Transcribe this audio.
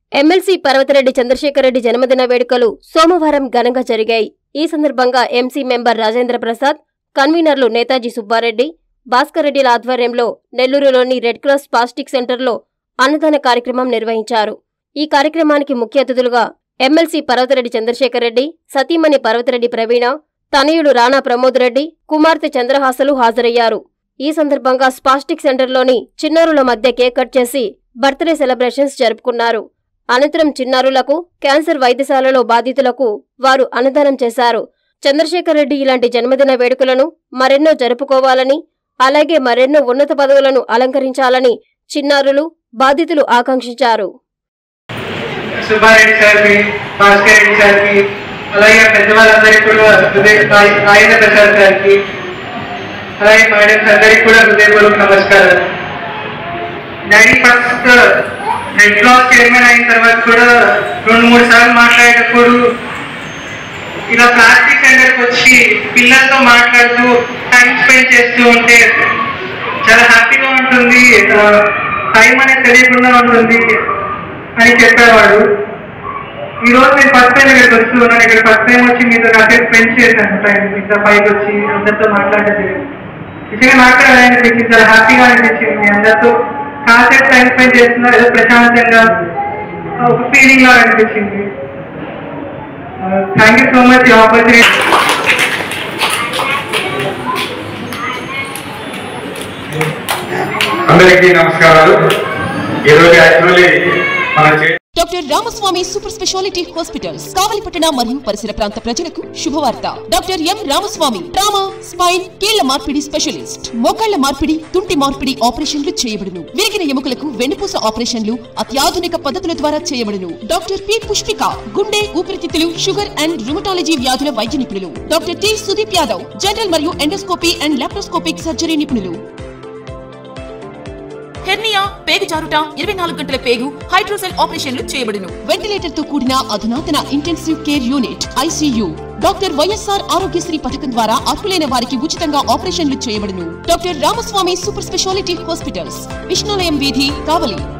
MLC Parvathareddy Chandrasekhar Reddy జన్మదిన వేడుకలు సోమవారం ఘనంగా జరిగాయి ఈ సందర్భంగా ఎంసీ మెంబర్ రాజేంద్ర ప్రసాద్ కన్వీనర్లు నేతాజీ సుబ్బారెడ్డి భాస్కర్ రెడ్డిల ఆధ్వర్యంలో నెల్లూరులోని రెడ్ క్రాస్ ప్లాస్టిక్ సెంటర్లో అన్నదాన కార్యక్రమం నిర్వహించారు ఈ కార్యక్రమానికి ముఖ్య అతిథులుగా ఎమ్మెల్సీ పర్వతరెడ్డి చంద్రశేఖరరెడ్డి సతీమణి పర్వతరెడ్డి ప్రవీణ తనయుడు రాణా ప్రమోద్ రెడ్డి కుమార్తె చంద్రహాసలు హాజరయ్యారు ఈ సందర్భంగా స్పాస్టిక్ సెంటర్లోని చిన్నారుల మధ్య కేక్ కట్ చేసి బర్త్డే సెలబ్రేషన్స్ జరుపుకున్నారు అనంతరం చిన్నారులకు క్యాన్సర్ వైద్యశాలలో బాధితులకు వారు అన్నదానం చేశారు చంద్రశేఖర్ రెడ్డి ఇలాంటి జన్మదిన వేడుకలను మరెన్నో జరుపుకోవాలని అలాగే మరెన్నో ఉన్నత పదవులను అలంకరించాలని చిన్నారులు బాధితులు ఆకాంక్షించారు సుబ్బారెడ్డి సార్కి భాస్కర్ రెడ్డి సార్కి అలాగే పెద్దవాళ్ళందరికీ కూడా హృదయ రాయ- రాజేంద్ర ప్రసాద్ సార్కి అలాగే మేడమ్స్ అందరికీ కూడా హృదయపూర్వక నమస్కారాలు daddy first red cross chairman అయిన తర్వాత కూడా రెండు మూడు సార్లు మాట్లాడేటప్పుడు ఇలా ప్లాస్టిక్ సెంటర్కి వచ్చి పిల్లలతో మాట్లాడుతూ టైం స్పెండ్ చేస్తూ ఉంటే చాలా హ్యాపీగా ఉంటుంది టైం అనేది తెలియకుండా ఉంటుంది అని చెప్పేవాడు ఈ రోజు నేను ఫస్ట్ టైం ఇక్కడికి వస్తూ ఉన్నాను ఇక్కడ ఫస్ట్ టైం వచ్చి మీతో కాసేపు స్పెండ్ చేశాను టైం మీతో పైకి వచ్చి అందరితో మాట్లాడేది నిజంగా మాట్లాడాలనిపించింది చాలా హ్యాపీగా అనిపించింది మీ అందరితో కాసేపు టైం స్పెండ్ చేస్తున్నారు ఏదో ప్రశాంతంగా ఒక ఫీలింగ్ లా అనిపించింది thank you so much opportunity అందరికీ నమస్కారాలు ఈరోజు యాక్చువల్లీ మన చే doctor Ramaswamy super speciality hospitals కావలిపట్టణ మరియు పరిసర ప్రాంత ప్రజలకు శుభవార్త doctor M Ramaswamy trauma spine కీళ్ల మార్పిడి స్పెషలిస్ట్ మోకాళ్ల మార్పిడి తుంటి మార్పిడి ఆపరేషన్లు చేయబడును విరిగిన ఎముకలకు వెన్నుపూస ఆపరేషన్లు అత్యాధునిక పద్ధతుల ద్వారా చేయబడును డాక్టర్ పి పుష్పిక గుండె ఊపిరితిత్తులు షుగర్ అండ్ రుమటాలజీ వ్యాధుల వైద్య నిపుణులు doctor T Sudeep Yadav general మరియు ఎండోస్కోపీ అండ్ లాప్రోస్కోపిక్ సర్జరీ నిపుణులు హెర్నియా పేగు జారుట ఇరవై నాలుగు గంటల పేగు హైడ్రోసెల్ ఆపరేషన్లు చేయబడును వెంటిలేటర్ తో కూడిన అధునాతన intensive care unit ICU doctor YSR Aarogyasri పథకం ద్వారా అర్హులైన వారికి ఉచితంగా ఆపరేషన్లు చేయబడును doctor Ramaswamy super speciality hospitals Vishnulayam వీధి కావలి